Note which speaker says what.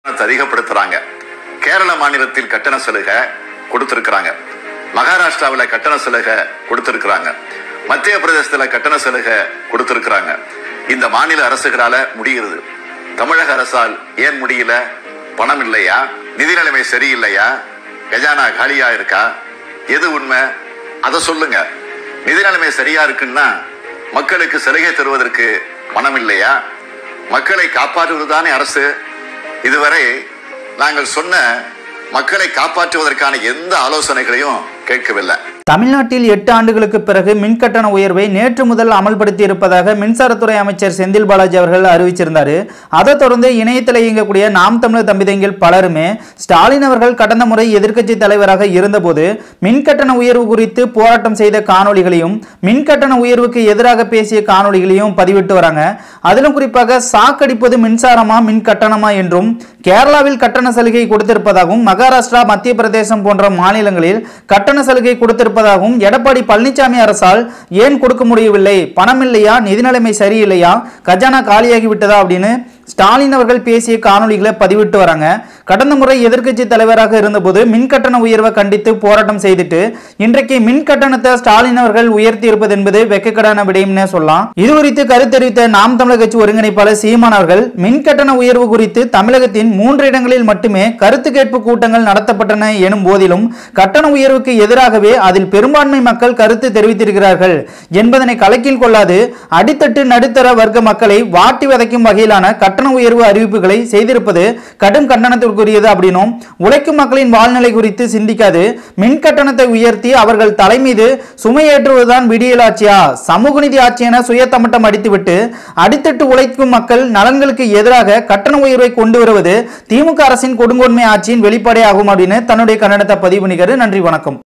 Speaker 1: கட்டணத்தை அதிகப்படுத்துறாங்க கேரள மாநிலத்தில் கட்டண சலுகை கொடுத்திருக்கிறாங்க மகாராஷ்டிராவில் கட்டண சலுகை கொடுத்திருக்கிறாங்க மத்திய பிரதேசத்துல கட்டண சலுகை கொடுத்திருக்கிறாங்க இந்த மாநில அரசுகளால முடிகிறது தமிழக அரசால் ஏன் முடியல பணம் இல்லையா நிதி நிலைமை சரியில்லையா கஜானா காலியா இருக்கா எது உண்மை அதை சொல்லுங்க நிதி நிலைமை சரியா இருக்குன்னா மக்களுக்கு சலுகை தருவதற்கு பணம் இல்லையா மக்களை காப்பாற்றுவதுதானே அரசு இதுவரை நாங்கள் சொன்ன மக்களை காப்பாற்றுவதற்கான எந்த ஆலோசனைகளையும் கேட்கவில்லை
Speaker 2: தமிழ்நாட்டில் எட்டு ஆண்டுகளுக்கு பிறகு மின் கட்டண உயர்வை நேற்று முதல் அமல்படுத்தி இருப்பதாக மின்சாரத்துறை அமைச்சர் செந்தில் பாலாஜி அவர்கள் அறிவிச்சிருந்தார் அதைத் தொடர்ந்து இணையத்தில் இயங்கக்கூடிய நாம் தமிழர் தம்பிதங்கள் பலருமே ஸ்டாலின் அவர்கள் கடந்த முறை எதிர்க்கட்சி தலைவராக இருந்தபோது மின் கட்டண உயர்வு குறித்து போராட்டம் செய்த காணொளிகளையும் மின் கட்டண உயர்வுக்கு எதிராக பேசிய காணொளிகளையும் பதிவிட்டு வராங்க அதிலும் குறிப்பாக சாக்கடிப்பது மின்சாரமா மின் கட்டணமா என்றும் கேரளாவில் கட்டண சலுகை கொடுத்திருப்பதாகவும் மகாராஷ்டிரா மத்திய பிரதேசம் போன்ற மாநிலங்களில் கட்டண சலுகை கொடுத்திருப்பதாகவும் எடப்பாடி பழனிசாமி அரசால் ஏன் கொடுக்க முடியவில்லை பணம் இல்லையா நிதி நிலைமை சரியில்லையா கஜானா காலியாகி விட்டதா அப்படின்னு ஸ்டாலின் அவர்கள் பேசிய காணொளிகளை பதிவிட்டு வராங்க கடந்த முறை எதிர்க்கட்சி தலைவராக இருந்தபோது மின் கட்டண உயர்வை கண்டித்து போராட்டம் செய்துட்டு இன்றைக்கு மின் கட்டணத்தை ஸ்டாலின் அவர்கள் உயர்த்தி இருப்பது என்பது வெக்கக்கடான விடயம்னே சொல்லலாம் இது குறித்து கருத்து தெரிவித்த நாம் தமிழக கட்சி ஒருங்கிணைப்பாளர் சீமான் அவர்கள் மின் கட்டண உயர்வு குறித்து தமிழகத்தின் மூன்று இடங்களில் மட்டுமே கருத்து கேட்பு கூட்டங்கள் நடத்தப்பட்டன எனும் போதிலும் கட்டண உயர்வுக்கு எதிராகவே அதில் பெரும்பான்மை மக்கள் கருத்து தெரிவித்திருக்கிறார்கள் என்பதனை கலக்கில் கொள்ளாது அடித்தட்டு நடுத்தர வர்க்க மக்களை வாட்டி வதைக்கும் வகையிலான கட்டண உயர்வு அறிவிப்புகளை செய்திருப்பது கடும் கண்டனத்திற்குரியது அப்படின்னும் உழைக்கும் மக்களின் வாழ்நிலை குறித்து சிந்திக்காது மின் கட்டணத்தை உயர்த்தி அவர்கள் தலை மீது சுமையேற்றுவதுதான் விடியலாட்சியா சமூக நீதி ஆட்சி என சுயத்தமட்டம் அடித்துவிட்டு அடித்தட்டு உழைக்கும் மக்கள் நலன்களுக்கு எதிராக கட்டண உயர்வை கொண்டு வருவது திமுக அரசின் கொடுங்கோன்மை ஆட்சியின் வெளிப்பாடே ஆகும் அப்படின்னு தன்னுடைய கண்டனத்தை பதிவு பண்ணிக்கிறது நன்றி வணக்கம்